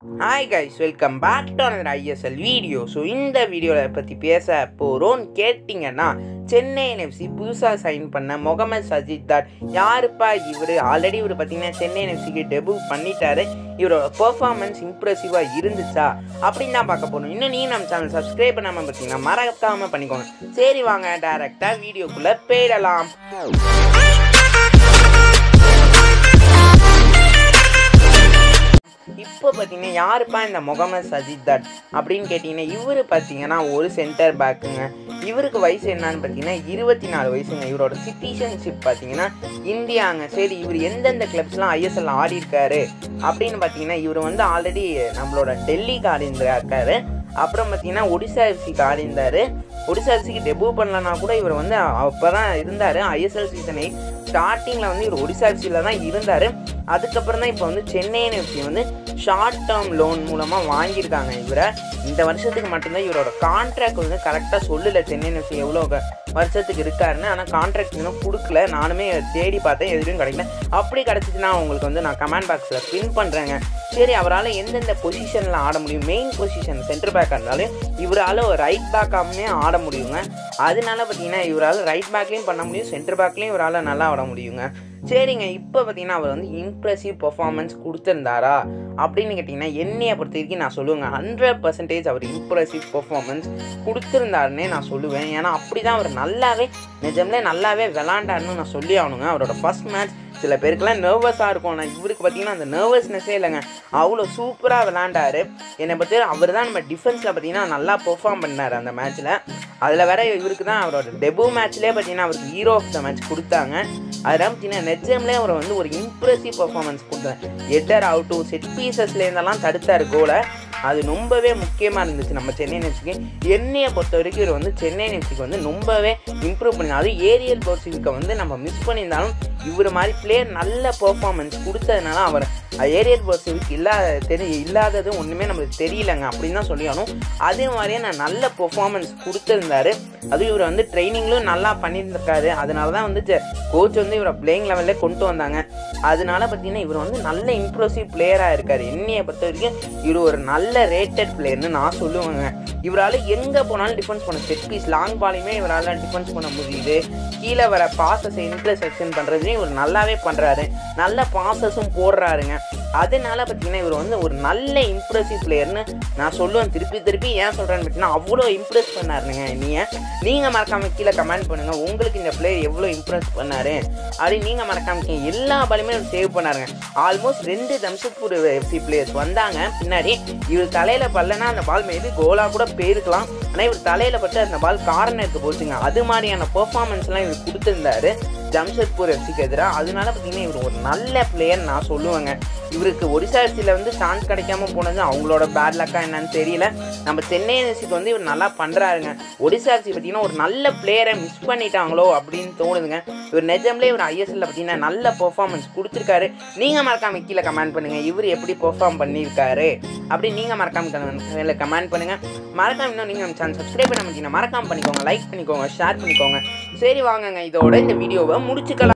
hi guys welcome back to another ISL video so இந்த வீடியோவில் பற்றி பேச போகிறோன்னு கேட்டிங்கன்னா சென்னை என்எஃப்சி புதுசாக சைன் பண்ண முகமது சஜித் தாட் யாருப்பா இவர் ஆல்ரெடி இவர் பார்த்தீங்கன்னா சென்னை என்எஃப்சிக்கு டெபு பண்ணிட்டாரு இவரோட பெர்ஃபார்மன்ஸ் இம்ப்ரெசிவாக இருந்துச்சா அப்படின்னு தான் பார்க்க போகணும் இன்னும் நீங்கள் நம்ம சேனல் சப்ஸ்கிரைப் பண்ணாமல் பார்த்தீங்கன்னா மறக்காமல் பண்ணிக்கோங்க சரி வாங்க டேரெக்டாக வீடியோக்குள்ளே போயிடலாம் இப்போ பார்த்தீங்கன்னா யாருப்பா இந்த முகமது சஜித் தட் அப்படின்னு கேட்டிங்கன்னா இவர் பார்த்தீங்கன்னா ஒரு சென்டர் பேக்குங்க இவருக்கு வயசு என்னன்னு பார்த்தீங்கன்னா இருபத்தி நாலு வயசுங்க இவரோட சிட்டிசன்ஷிப் பார்த்தீங்கன்னா இந்தியாங்க சரி இவர் எந்தெந்த கிளப்ஸ்லாம் ஐஎஸ்எல் ஆடி இருக்காரு அப்படின்னு பார்த்தீங்கன்னா இவர் வந்து ஆல்ரெடி நம்மளோட டெல்லிக்கு ஆடி இருக்காரு அப்புறம் பார்த்தீங்கன்னா ஒடிசா எஃப்சிக்கு ஆடி இருந்தார் ஒடிசா எஃப்சிக்கு டெபு பண்ணலனா கூட இவர் வந்து அப்போ தான் இருந்தார் ஐஎஸ்எல் சீசன் எயிட் ஸ்டார்டிங்கில் வந்து இவர் ஒடிசா எஃப்சியில் தான் இருந்தார் அதுக்கப்புறம் தான் இப்போ வந்து சென்னை எஃப்சி வந்து ஷார்ட் டேர்ம் லோன் மூலமாக வாங்கியிருக்காங்க இவரை இந்த வருஷத்துக்கு மட்டும்தான் இவரோட கான்ட்ராக்ட் வந்து கரெக்டாக சொல்லலை சென்னை எஃப்சி எவ்வளோ க- வருஷத்துக்கு இருக்காருன்னு ஆனால் கான்ட்ராக்ட் இன்னும் கொடுக்கல நானுமே தேடி பார்த்தேன் எதுவும் கிடைக்கல அப்படி கிடச்சிச்சுன்னா உங்களுக்கு வந்து நான் கமெண்ட் பாக்ஸில் பின் பண்ணுறேங்க சரி அவரால் எந்தெந்த பொசிஷனில் ஆட முடியும் மெயின் பொசிஷன் சென்டர் பேக்காக இருந்தாலும் இவரால் ஒரு ரைட் பேக்காகவுமே ஆட முடியுங்க அதனால பார்த்தீங்கன்னா இவரால் ரைட் பேக்லேயும் பண்ண முடியும் சென்டர் பேக்லேயும் இவரால் நல்லா ஆட முடியுங்க சரிங்க இப்போ பார்த்தீங்கன்னா அவர் வந்து இம்ப்ரெசிவ் பெர்ஃபார்மன்ஸ் கொடுத்துருந்தாரா அப்படின்னு கேட்டிங்கன்னா என்னையை பொறுத்த வரைக்கும் நான் சொல்லுவேங்க ஹண்ட்ரட் பர்சன்டேஜ் அவர் இம்ப்ரெசிவ் பெர்ஃபார்மன்ஸ் கொடுத்துருந்தாருன்னே நான் சொல்லுவேன் ஏன்னா அப்படி தான் அவர் நல்லாவே நிஜம்லே நல்லாவே விளாண்டாருன்னு நான் சொல்லி ஆகணுங்க அவரோட ஃபர்ஸ்ட் மேட்ச் சில பேருக்குலாம் நர்வஸாக இருக்கும் ஆனால் இவருக்கு பார்த்தீங்கன்னா அந்த நர்வஸ்னஸே இல்லைங்க அவ்வளோ சூப்பராக விளாண்டாரு என்னை பற்றி அவர் தான் நம்ம டிஃபென்ஸில் பார்த்தீங்கன்னா நல்லா பெர்ஃபார்ம் பண்ணார் அந்த மேட்ச்சில் அதில் வேற இவருக்கு தான் அவரோட டெபு மேட்ச்லேயே பார்த்தீங்கன்னா அவருக்கு ஹீரோ ஆஃப் த மேட்ச் கொடுத்தாங்க அதெல்லாம் பார்த்தீங்கன்னா நெஜம்லேயே அவர் வந்து ஒரு இம்ப்ரெசிவ் பெர்ஃபார்மன்ஸ் கொடுத்தாங்க எட்டர் அவுட்டும் செட் பீசஸ்லேருந்தெல்லாம் தடுத்தார் கோலை அது ரொம்பவே முக்கியமாக இருந்துச்சு நம்ம சென்னை எஃப்சிக்கு என்னையை பொறுத்த வரைக்கும் இவர் வந்து சென்னை எஃப்சிக்கு வந்து ரொம்பவே இம்ப்ரூவ் பண்ணி அதுவும் ஏரியல் பவுசிங்க்கை வந்து நம்ம மிஸ் பண்ணியிருந்தாலும் இவர் மாதிரி பிளேயர் நல்ல பெர்ஃபார்மன்ஸ் கொடுத்ததுனால அவர் ஏரியல் பவுசிங்க்கு இல்லாத தெரி இல்லாதது ஒன்றுமே நம்மளுக்கு தெரியலங்க அப்படின்னு தான் சொல்லியாலும் அதே மாதிரியே நான் நல்ல பெர்ஃபார்மன்ஸ் கொடுத்துருந்தாரு அதுவும் இவர் வந்து ட்ரைனிங்லும் நல்லா பண்ணியிருந்திருக்காரு அதனால தான் வந்து கோச் வந்து இவரை பிளேயிங் லெவல்லே கொண்டு வந்தாங்க அதனால பார்த்தீங்கன்னா இவர் வந்து நல்ல இம்ப்ரெசிவ் பிளேயராக இருக்கார் என்னையை பொறுத்த வரைக்கும் இவர் ஒரு நல்ல ரேட்டட் பிளேயர்னு நான் சொல்லுவேங்க இவரால் எங்கே போனாலும் டிஃபென்ஸ் பண்ண செட் பீஸ் லாங் பாலையுமே இவரால் டிஃபென்ஸ் பண்ண முடியுது கீழே வர பாசஸை இன்டர்செக்ஷன் பண்ணுறதையும் இவர் நல்லாவே பண்ணுறாரு நல்ல பாசஸும் போடுறாருங்க அதனால பார்த்தீங்கன்னா இவர் வந்து ஒரு நல்ல இம்ப்ரெசிவ் பிளேயர்னு நான் சொல்லுவேன் திருப்பி திருப்பி ஏன் சொல்கிறேன்னு பார்த்தீங்கன்னா அவ்வளோ இம்ப்ரெஸ் பண்ணாருங்க நீங்கள் நீங்கள் மறக்காம கீழே கமெண்ட் பண்ணுங்கள் உங்களுக்கு இந்த பிளேயர் எவ்வளோ இம்ப்ரெஸ் பண்ணாரு அப்படின்னு நீங்கள் மறக்காம கீழே எல்லா பாலுமே சேவ் பண்ணாருங்க ஆல்மோஸ்ட் ரெண்டு ஜம்ஷெட்பூர் எஃப்சி பிளேயர்ஸ் வந்தாங்க பின்னாடி இவர் தலையில் பல்லனா அந்த பால் மேபி கோலாக கூட போயிருக்கலாம் ஆனால் இவர் தலையில் பட்டு அந்த பால் கார்னருக்கு போச்சுங்க அது மாதிரியான பெர்ஃபார்மன்ஸ்லாம் இவர் கொடுத்துருந்தாரு ஜம்ஷெட்பூர் எஃப்சிக்கு எதிராக அதனால பார்த்தீங்கன்னா இவர் ஒரு நல்ல பிளேயர் நான் சொல்லுவேங்க இவருக்கு ஒடிசா எஃப்சியில் வந்து சான்ஸ் கிடைக்காம போனது அவங்களோட பேட் லக்கா என்னன்னு தெரியல நம்ம சென்னை எஃப்சிக்கு வந்து இவர் நல்லா பண்ணுறாருங்க ஒடிசா எஃப்சி பார்த்தீங்கன்னா ஒரு நல்ல பிளேயரை மிஸ் பண்ணிட்டாங்களோ அப்படின்னு தோணுதுங்க இவர் நிஜம்லே இவர் ஐஎஸ்எல்ல பார்த்தீங்கன்னா நல்ல பெர்ஃபார்மன்ஸ் கொடுத்துருக்காரு நீங்கள் மறக்காம கீழே கமெண்ட் பண்ணுங்கள் இவர் எப்படி பெர்ஃபார்ம் பண்ணியிருக்காரு அப்படி நீங்கள் மறக்காம கமெண்ட் பண்ணுங்கள் மறக்காம இன்னும் நீங்கள் நம்ம சேனல் சப்ஸ்கிரைப் பண்ண மாட்டீங்கன்னா மறக்காம பண்ணிக்கோங்க லைக் பண்ணிக்கோங்க ஷேர் பண்ணிக்கோங்க சரி வாங்கங்க இதோட இந்த வீடியோவை முடிச்சுக்கலாம்